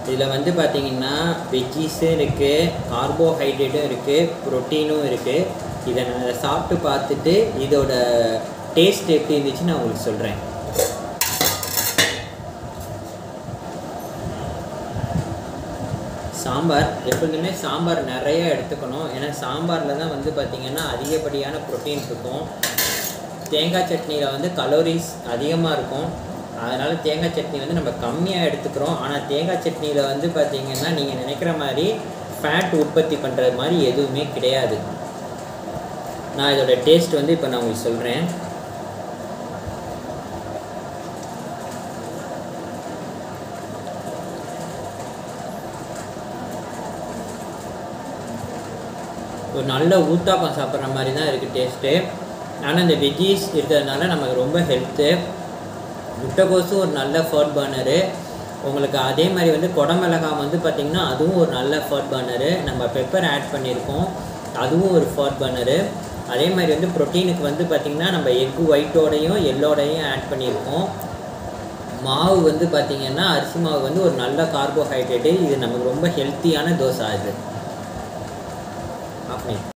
இதில் வந்து பார்த்தீங்கன்னா வெஜ்ஜீஸும் இருக்குது கார்போஹைட்ரேட்டும் இருக்குது ப்ரோட்டீனும் இருக்குது இதை நான் சாப்பிட்டு பார்த்துட்டு இதோட டேஸ்ட் எப்படி இருந்துச்சு நான் உங்களுக்கு சொல்கிறேன் சாம்பார் எப்பொழுதுமே சாம்பார் நிறைய எடுத்துக்கணும் ஏன்னா சாம்பாரில் தான் வந்து பார்த்திங்கன்னா அதிகப்படியான ப்ரோட்டீன் இருக்கும் தேங்காய் சட்னியில் வந்து கலோரிஸ் அதிகமாக இருக்கும் அதனால் தேங்காய் சட்னி வந்து நம்ம கம்மியாக எடுத்துக்கிறோம் ஆனால் தேங்காய் சட்னியில் வந்து பார்த்திங்கன்னா நீங்கள் நினைக்கிற மாதிரி ஃபேட் உற்பத்தி பண்ணுறது மாதிரி எதுவுமே கிடையாது நான் இதோட டேஸ்ட் வந்து இப்போ நான் உங்களுக்கு சொல்கிறேன் ஒரு நல்ல ஊத்தாப்பம் சாப்பிட்ற மாதிரி தான் இருக்குது டேஸ்ட்டு ஆனால் இந்த வெஜ்ஜீஸ் இருக்கிறதுனால நமக்கு ரொம்ப ஹெல்த்து முட்டைக்கோஸும் ஒரு நல்ல ஃபர்ட் பர்னரு உங்களுக்கு அதே மாதிரி வந்து குடமிளகாய் வந்து பார்த்திங்கன்னா அதுவும் ஒரு நல்ல ஃபர்ட் பர்னரு நம்ம பெப்பர் ஆட் பண்ணியிருக்கோம் அதுவும் ஒரு ஃபர்ட் பர்னரு அதே மாதிரி வந்து ப்ரோட்டீனுக்கு வந்து பார்த்திங்கன்னா நம்ம எக்கு ஒயிட்டோடையும் எல்லோடையும் ஆட் பண்ணியிருக்கோம் மாவு வந்து பார்த்திங்கன்னா அரிசி மாவு வந்து ஒரு நல்ல கார்போஹைட்ரேட்டு இது நமக்கு ரொம்ப ஹெல்த்தியான தோசை இது ஆஃப்